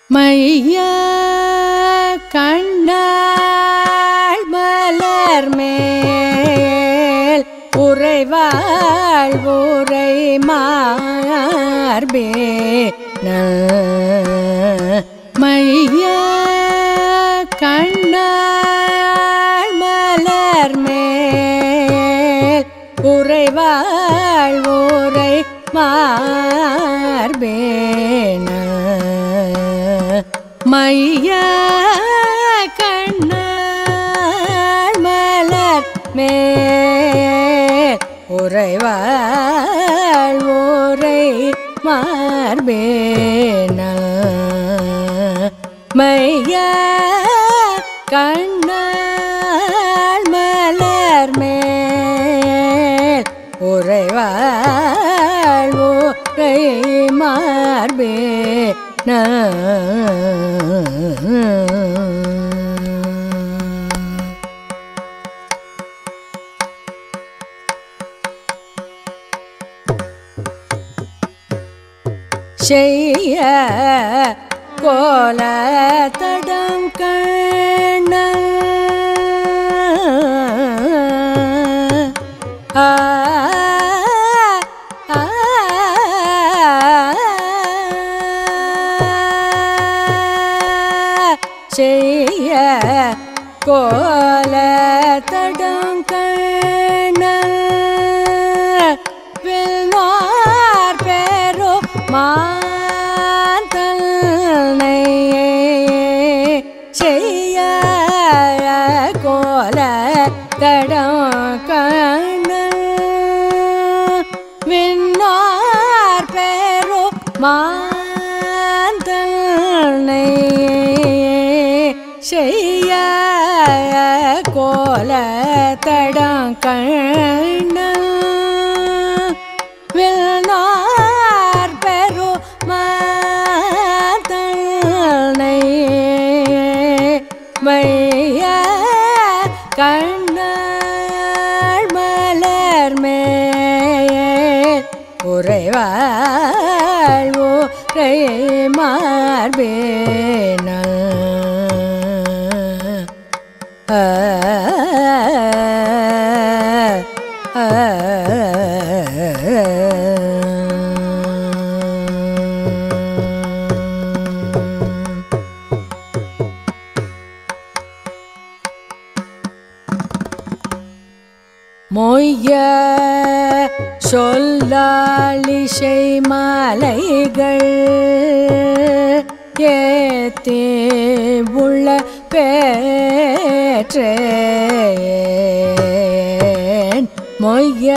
மைய கண்ணாள் மலர் மேல் உறைவாள் உரை மார்பே மைய கண்ணாள் மலர் மேல் உறைவாள் உரை மார்பேன மைய கண்ணாள் மலர் மேல் உறைவாள் உரை மார்பேன மைய கண்ணாள் மலர் மேல் உறைவாள் உரை மார்பே செய்ய கோல தடம் கண்ண ஆ ஆ, செய்ய கோல தடம் கண்ண வில்வார் பெரு மாந்தல்னை செய்ய கோல தடம் கண்ணல் விண்ணார் பெரு மாந்தல்னை செய்ய கோல தடம் கண்ணல் வில்னார் பெரு மாதனை மைய கண்ணாள் மலர் மேல் உறைவாள் உரை மார்பேன ஆ மொய்ய சொல்லாலிசை மாலைகள் ஏத்தே உள்ள பேற்றேன் மொய்ய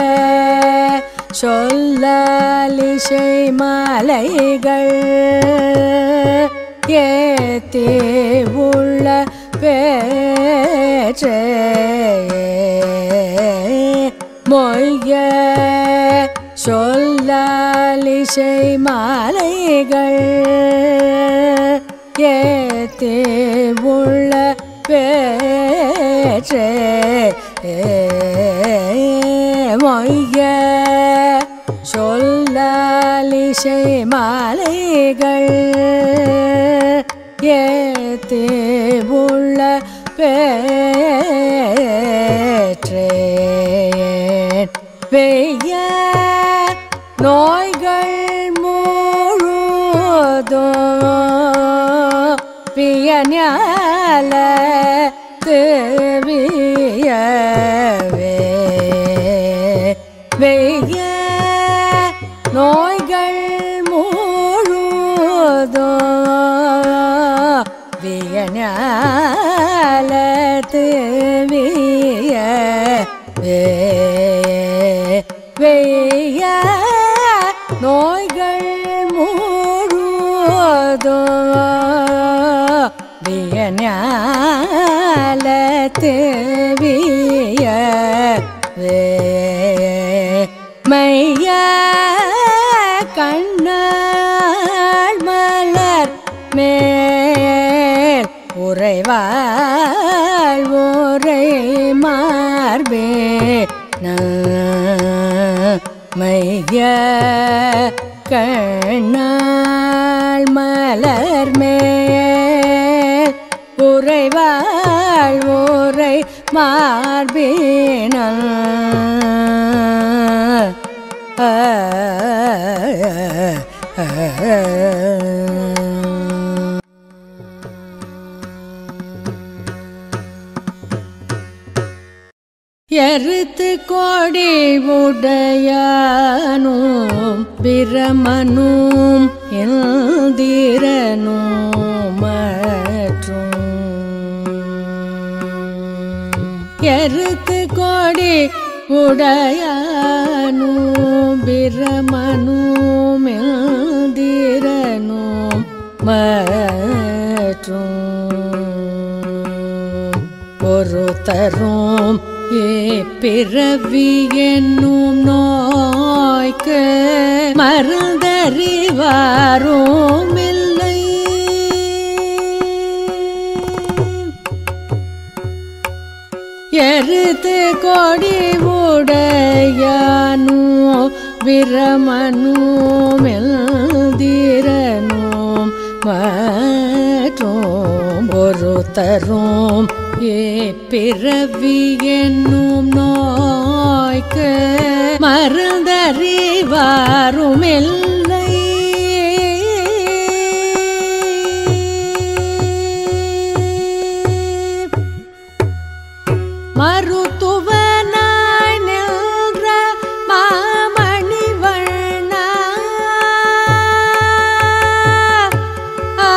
சொல்லாலிசை மாலைகள் ஏத்தே உள்ள பேற்றே மொய்ய சொல்லாலிசை மாலைகள் ஏத்தே உள்ள பேற்றே மொய்ய சொல்லாலிசை மாலைகள் ஏத்தே உள்ள பேற்றேன் வெய்ய நோய்கள் முழுதோ பியஞால தேவியவே வெய்ய நோய்கள் முழுதோ வியஞால தேவிய வெய்ய நோய்கள் மூழுதோ வியஞால தேவிய மைய கண்ணாள் மலர் மேல் உறைவாள் உரை மார்பே மைய கண்ணாள் மலர் மலர் மேல் உறைவாள் ஊரை மார்பினல் ஆ, ஆ, ஆ. எருத்து கோடி உடையானும் பிரமனும் எந்திரனும் மற்றும் எருத்து கோடி உடையானும் பிரமனும் எந்திரனும் மற்றும் ஒரு தரும் பிறவி என்னும் நோய்க்கு மருந்தறிவாரும் இல்லை எருத்து கொடி உடையானோ விரமனும் எல்திரனும் மற்றும் ஒரு தரும் பிறவி என்னும் நோய்க்கு மருந்தறிவாரும் இல்லை மருத்துவனாய் நின்ற மாமணி வண்ணா ஆ,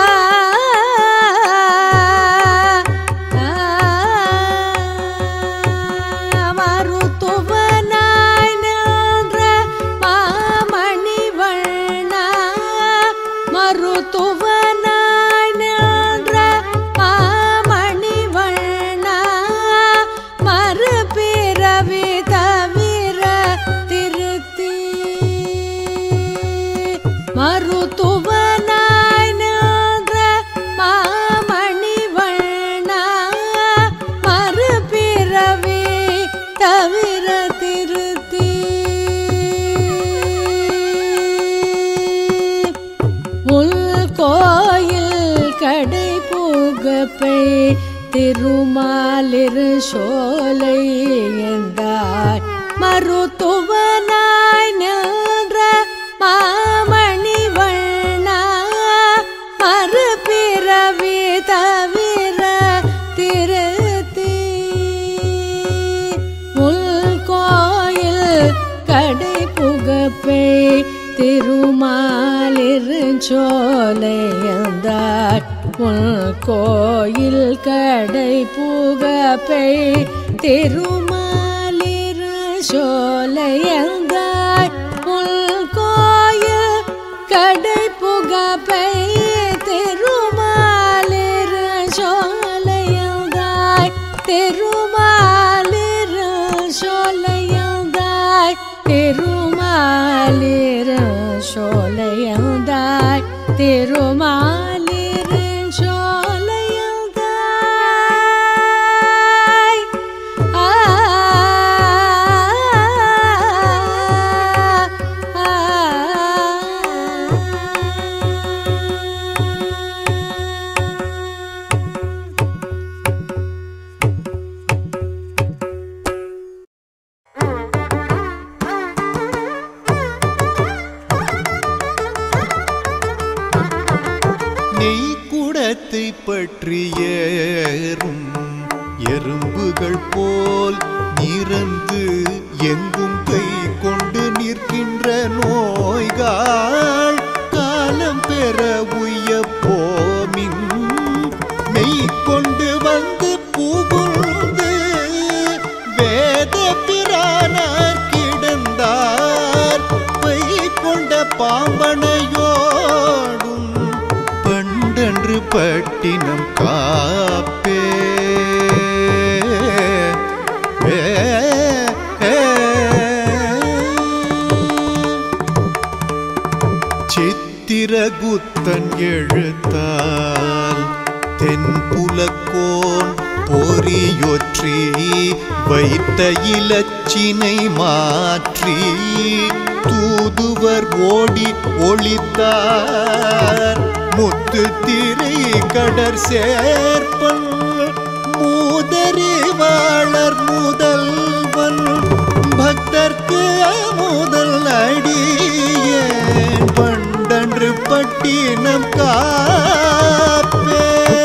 ஆ, மருத்துவனாய் நின்ற மாமணி வண்ணா மருத்துவனாய் நின்ற மாமணி வண்ணா மறுபிறவி தவிர திருத்தி மருத்துவனாய் நின்ற மாமணி வண்ணா மறுபிறவி தவிர திருத்தி உள் கோயில் கடை புகப்பை திருமாலிரு சோலை எந்தாய் மருத்துவனாய் நின்ற மாமணி வண்ணா மறுபிறவி தவிர திருத்தி உள் கோயில் கடை புகப்பை திருமாலிருஞ்சோலையந்தார் உள் கோயில் கடை புகப்பை திருமாலிருஞ்சோலையந்தார் உள் கோயில் கடை புகப்பை திருமாலிருஞ்சோலையந்தாய் திருமாலிரு சோலையந்தாய் திருமாலிரு சோலையந்தாய் திருமாலிரு சோலையந்தாய் ஆ ஆ, ஆ. நெய் குடத்தை பற்றியேறும் எறும்புகள் போல் நிறந்து எங்கும் கை கொண்டு நிற்கின்ற நோய்கள் காலம் பெற உய்ய போமின் மெய் கொண்டு வந்து புகுந்து வேத பிரானார் கிடந்தார் பை கொண்ட பாம்பனையோடும் பண்டன்று பட்டினம் காப்பே ஏ, ஏ. சித்திரகுத்தன் எழுத்தால் தென்புலக்கோன் பொறியொற்றி வைத்த இலச்சினை மாற்றி தூதுவர் ஓடி ஒளித்தார் முத்து திரை கடற் சேர்ப்பன் மூதறிவாளர் முதல்வன் பக்தர்க்கு முதல் அடியேன் பண்டன்று பட்டினம் காப்பே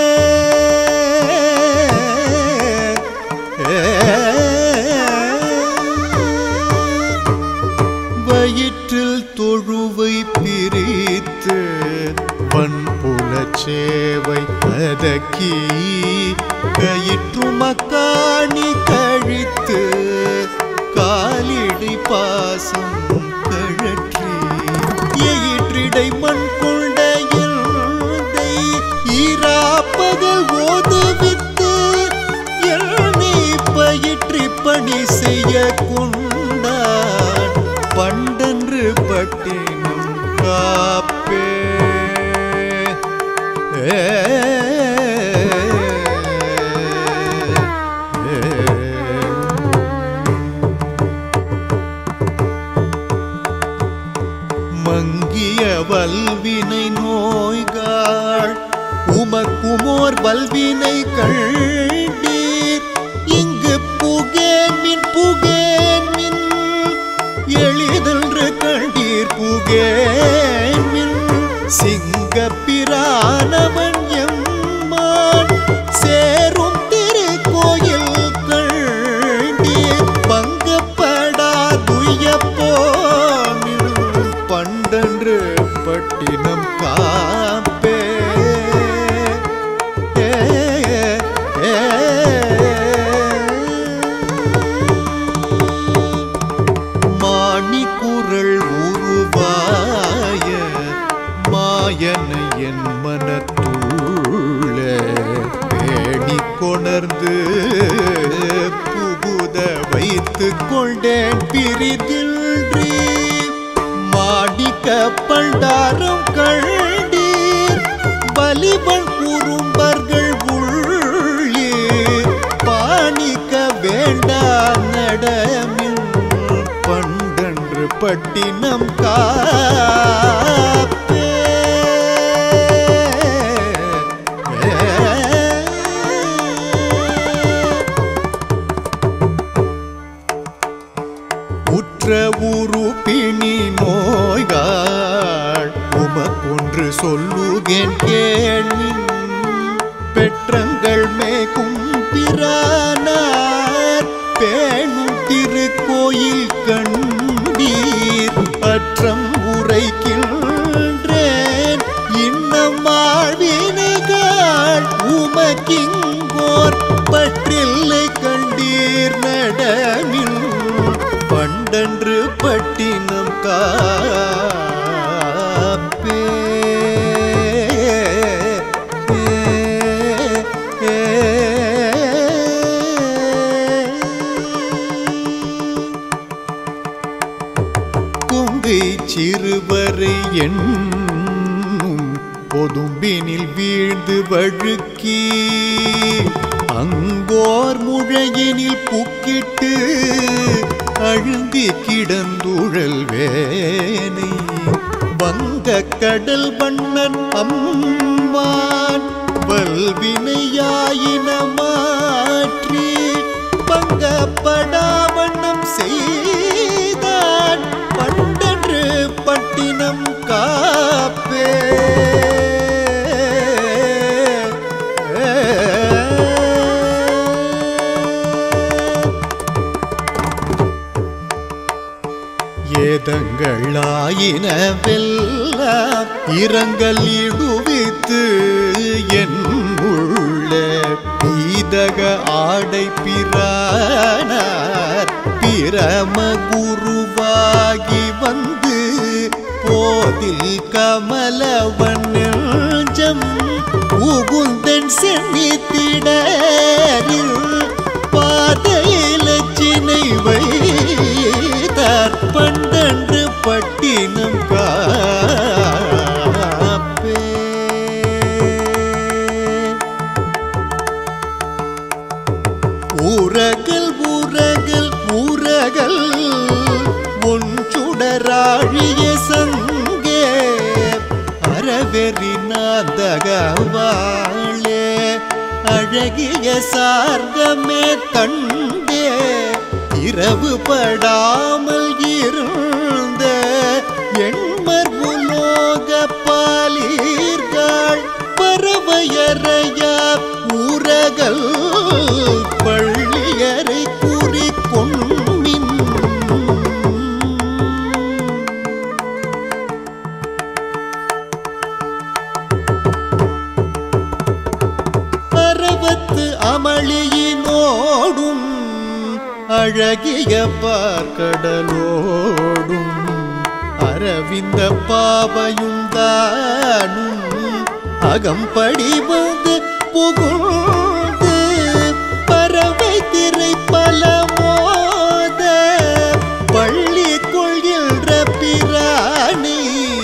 வயிற்றில் தொழுவை பிரித்து பண்புலச் சேவை அதக்கி கயிற்று மக்காணி கழித்து காலிடை பாசம் கழற்றி எயிற்றிடை மண் கொண்ட எந்தை ஈராப்பகல் ஓதுவித்து என்னை பயிற்றி பணி செய்ய கொண்டான் பண்டன்று பட்டினம் காப்பே ஏ, மங்கிய வல்வினை நோய்கள் உமக்குமோர் வல்வினை கண்டீர் இங்கு புகேன் மின் புகேன் மின் எளிதென்று கண்டீர் புகேன் மின் சிங்க பிரானவன் எம்மான் சேரும் திருக்கோயில் கண்டீர் பங்கப்படாதுய போமின் பண்டன்று பட்டினம் காப்பே ஏ, ஏ, மாணி குரல் உருவாய மாயன என் மனத்துள்ள பேணி கொணர்ந்து புகுத வைத்து கொண்டேன் பிரிதின்றி மாடிக்க பண்டாரம் கண்டீர் பலிபன் குறும்பர்கள் உள்ளே பாணிக்க வேண்டாம் நடமின் பண்டன்று பட்டினம் காப்பே உற்ற உருப்பிணி நோய்கள் உமக்கொன்று சொல்லுகேன் கேள்வின் பெற்றங்கள் மேகும் பிரானார் பேணும் திருக்கோயில் கண்டீர் அற்றம் உரைக்கின்றேன் இன்னம் வாழ்வினைகள் உமக்கிங்கோர் பற்றில்லை கண்டீர் நடமில் பண்டன்று பட்டினம் காப்பே கொங்கை சிறுவரை எண்ணும் பொதும்பினில் வீழ்ந்து வழுக்கி அங்கோர் முழையினில் புக்கிட்டு அழுந்தி கிடந்துழல் வேனை வங்க கடல் வண்ணன் அம்மான் வல்வினையாயின மாற்றி பங்கப்படாவண்ணம் செய்தான் பண்டன்று பட்டினம் காப்பே ஏதங்களாயினவெல்லாம் இரங்கல் இடுவித்து என் உள்ள பீதக ஆடை பிரானார் பிரம குருவாகி வந்து போதில் கமலவன் நெஞ்சம் உகுந்தன் சென்னித்திடரில் பாதையில சினை வைத்தார் பண்டன்று பட்டினம் காப்பே வெறி நாந்தகவாளே அழகிய சார்கமே தண்டே இரவு படாமல் இருந்த எண்மர் உலோக பாலீர்கள் பறவையறையா ஊரகல் பள்ளியரை கூறி கொண்மின் பரவத்து அமளியினோடும் அழகிய பார்க்கடலோடும் அரவிந்த பாவையும் தானும் அகம்படி வந்து புகுந்து பறவை திரை பல மோத பள்ளி கொள்கின்ற பிராணி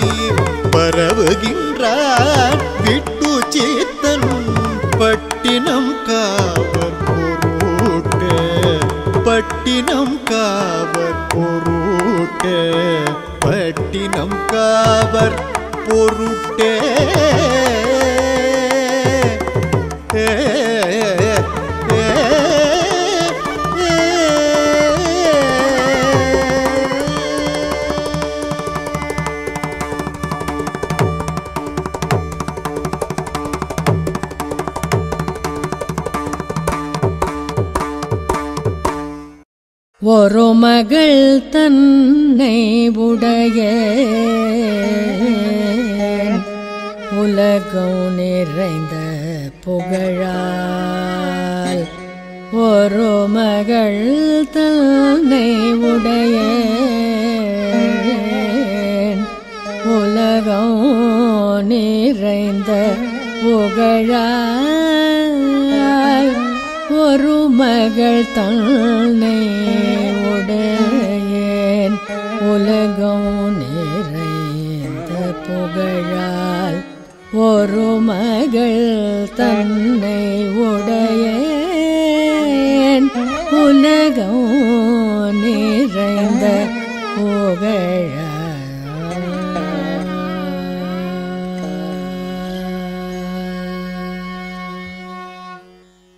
பரவுகின்றார் விட்டு சேத்தன் பட்டினம் காவர் பொருட்டே பட்டினம் காவர் பொருட்டே பட்டினம் காவர் பொருட்டே ஏ, ஏ, ஏ. ஒரு மகள் தன்னை உடைய உலகம் நிறைந்த புகழால் ஒரு மகள் தன்னை உடைய உலகம் நிறைந்த புகழால் ஒரு மகள் தன்னை உடையேன் உலகம் நிறைந்த புகழால் ஒரு மகள் தன்னை உடையேன் உலகம் நிறைந்த புகழால்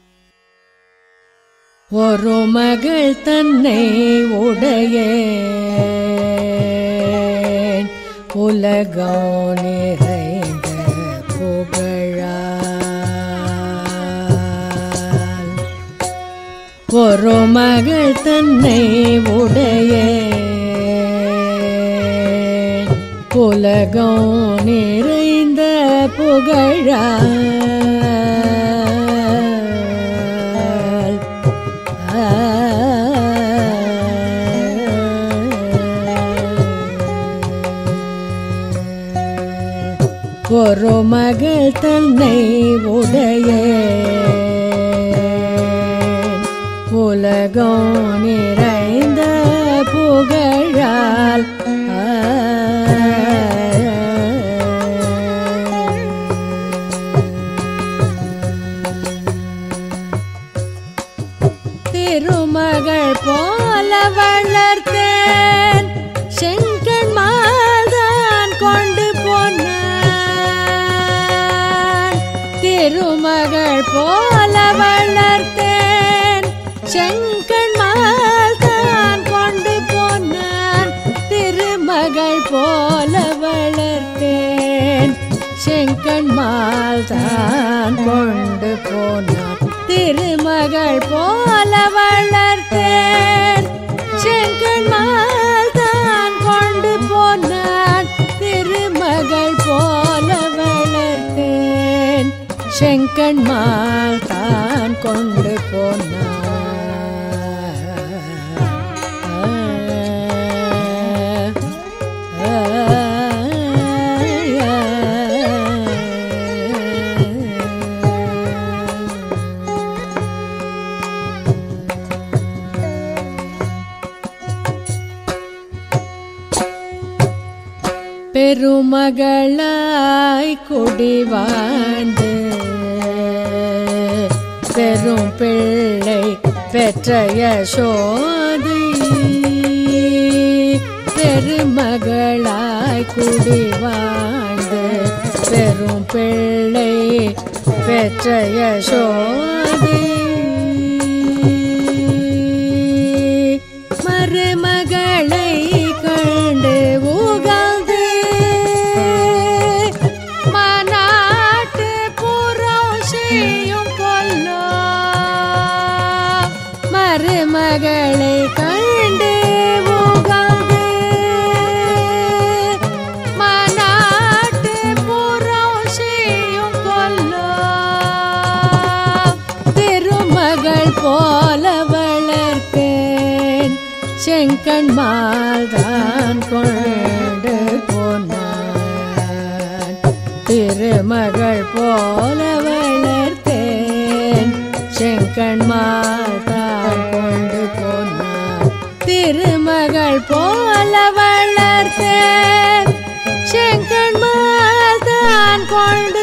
ஒரு மகள் தன்னை உடைய உலகம் நிறைந்த புகழால் ஒரு மகள் தன்னை உடைய உலகம் நிறைந்த புகழால் ஒரு மகள் தன்னை உடைய உலகம் நிறைந்த புகழால் திருமகள் போல வளர்த்தேன் செங்கன் மாதான் கொண்டு போனான் திருமகள் போல வளர்த்தேன் செங்கன் மாதான் கொண்டு போனான் திருமகள் போல வளர்த்தேன் செங்கன் மால்தான் கொண்டு போனான் திருமகள் போல வளர்த்தேன் செங்கன் மால்தான் கொண்டு போனான் திருமகள் போல வளர்த்தேன் செங்கன் மால்தான் கொண்டு போனான் பெருமகளாய் குடி வாழ்ந்து பெரும் பிள்ளை பெற்ற யசோதை பெருமகளாய் குடி வாழ்ந்து பெரும் பிள்ளை பெற்ற யசோதை மருமகளை கண்டு உகந்து மனாட்டு புறம் செய்யும் கொல்லோ மருமகளை கண்டு உகந்து மனாட்டு புறம் செய்யும் கொல்லோ திருமகள் போல வளர்க்கேன் செங்கண் மால்தான் கொண்டு போனான் திருமகள் போல வளர்த்தேன் செங்கண் மால்தான் கொண்டு போனான் திருமகள் போல வளர்த்தேன் செங்கண் மால்தான் கொண்டு